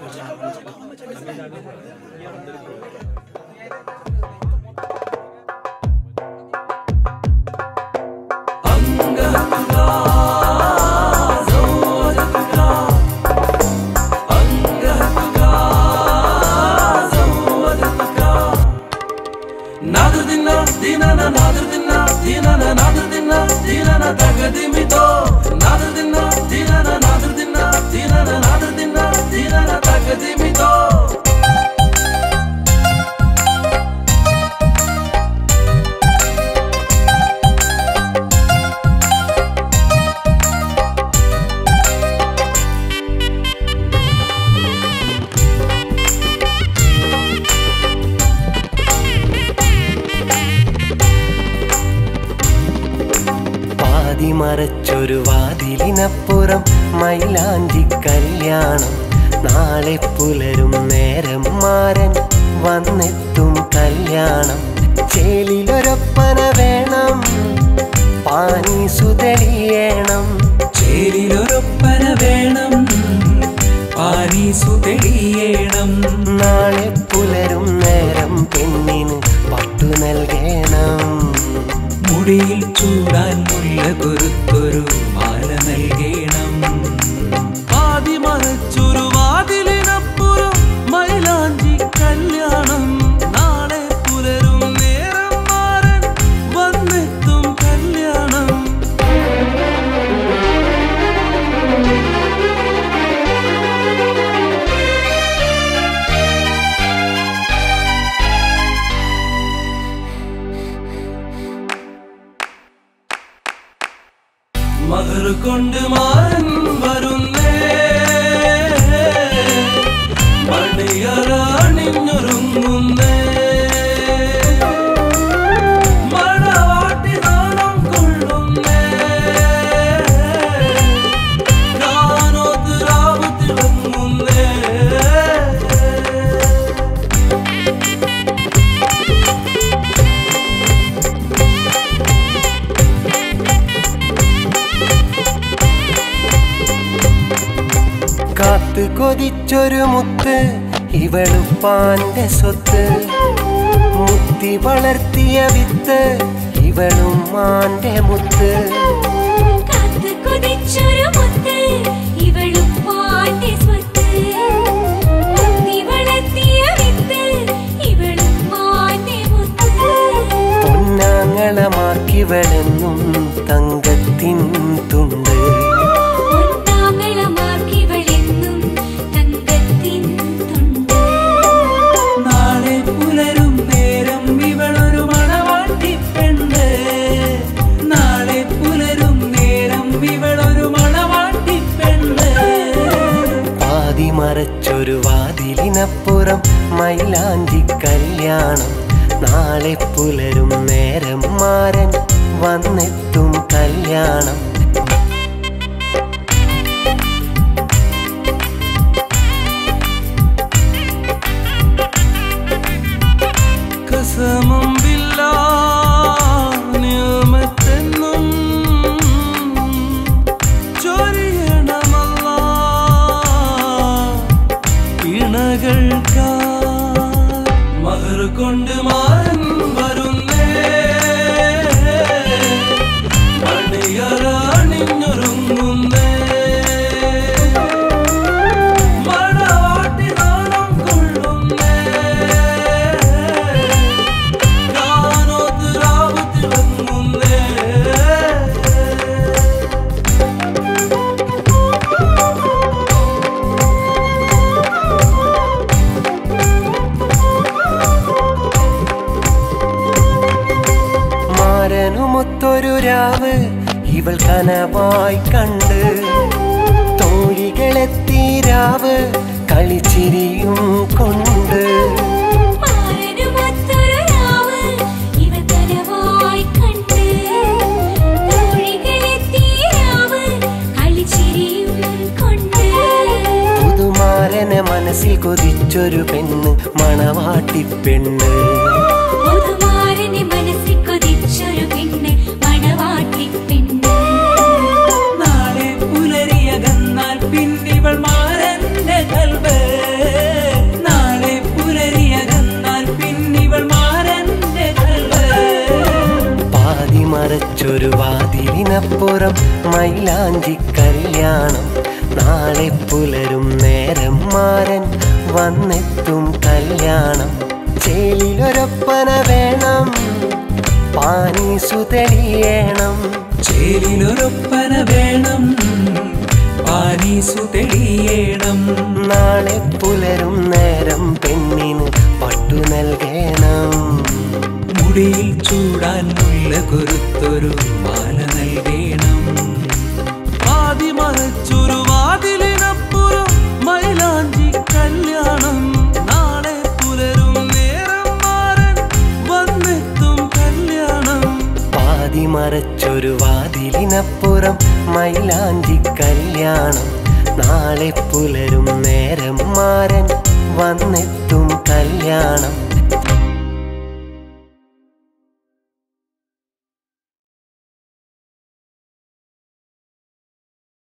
Nadir dinna, dinana, nadir dinna, dinana, nadir dinna, dinana, tagadimito. Nadir dinna, dinana, nadir dinna, dinana, nadir dinna, dinana, tagadimito. പാതി മറച്ചൊരു വാതിലിനപ്പുറം മൈലാഞ്ചി കല്യാണം നാളെ പുലരും നേരം മാരൻ വന്നെത്തും കല്യാണം ചേലിലൊരൊപ്പന വേണം പാനി സുതളിയേണം ചേരിലൊരൊപ്പന വേണം പാരീസു തെളിയേണം നാളെ പുലരും നേരം പെണ്ണിന് പട്ടു നൽകണം മുടിയിൽ ചൂടാൻ മുല്ല കൊരുത്തൊരു മാല നൽകേണം ആദി മറച്ചൊരു വാതിലിനപ്പുറം മൈലാഞ്ചി കല്യാണം നാളെ പുലരും നേരം മാറൻ വന്നെത്തും കല്യാണം മഹർ കൊണ്ട് മാറൻ വരുന്നേ മണിയറാണിഞ്ഞൊരുങ്ങുന്നേ മണവാട്ടി നാണം കൊള്ളുന്നേ ഗാനോത്ത് രാവ് തിളങ്ങുന്നേ കാത്തു കൊതിച്ചൊരു മുത്ത് ഇവളുപ്പാന്റെ സ്വത്ത് മുത്തി വളർത്തിയ വിത്ത് ഇവളും മാന്റെ മുത്ത് കാത്ത് കൊതിച്ചൊരു മുത്ത് ഇവളും പാന്റെ സ്വത്ത് മുത്തി വളർത്തിയ വിത്ത് ഇവളും മാന്റെ മുത്ത് പൊന്നാങ്ങളമാർക്കിവളെന്നും തങ്കത്തിൻ തുണ്ട് പൊന്നാങ്ങളമാർക്കിവളെന്നും തങ്കത്തിൻ തുണ്ട് നാളെ പുലരും നേരം ഇവളൊരു മണവാട്ടി പെണ്ണ് നാളെ പുലരും നേരം ഇവളൊരു മണവാട്ടി പെണ്ണ് പാതി മറച്ചൊരു വാതിലിനപ്പുറം മൈലാഞ്ചി കല്യാണം നാളെ പുലരും നേരം മാരൻ വന്നെത്തും കല്യാണം കസമം ബില്ലാ നിയമത്തെന്നും ചൊരിയണമല്ല ഇണകൾക്കാ മഹർ കൊണ്ട് മാറൻ വരുന്നേ മണിയറാണിഞ്ഞൊരുങ്ങുന്നേ മണവാട്ടി നാണം കൊള്ളുന്നേ ഗാനോത്ത് രാവ് തിളങ്ങുന്നേ മാരനുമൊത്തൊരു രാവ് ഇവൾ കനവായി കണ്ട് തോഴികളെത്തി രാവ് കളിച്ചിരിയും കൊണ്ട് മാരനുമൊത്തൊരു രാവ് ഇവ കനവായി കണ്ട് തോഴികളെത്തിയ രാവ് കളിച്ചിരിയും കൊണ്ട് പുതുമാരനെ മനസ്സിൽ കൊതിച്ചൊരു പെണ്ണ് മണവാട്ടി പെണ്ണ് പുതുമാരനെ മനസ്സിൽ കൊതിച്ചൊരു പെണ്ണ് മണവാട്ടി പെണ്ണ് നാളെ പുലരിയകന്നാൽ പിന്നിവൾ മാറന്റെ കൽവ് വാതിലിനപ്പുറം മൈലാഞ്ചി കല്യാണം നാളെ പുലരും നേരം മാരൻ വന്നെത്തും കല്യാണം ചേലിലൊരൊപ്പന വേണം പാനീസു തെളിയണം ചേലിലൊരൊപ്പന വേണം പാനീസു തെളിയേണം നാളെ പുലരും നേരം പെണ്ണിന് പട്ടു നൽകണം മുടിയിൽ ചൂടാൻ മുല്ല കൊരുത്തൊരു മാല നൽകേണം ആദി മറച്ചൊരു വാതിലിനപ്പുറം മൈലാഞ്ചി കല്യാണം നാളെ പുലരും നേരം മാറൻ വന്നെത്തും കല്യാണം പാതി മറച്ചൊരു വാതിലിനപ്പുറം മൈലാഞ്ചി കല്യാണം നാളെ പുലരും നേരം മാരൻ വന്നെത്തും കല്യാണം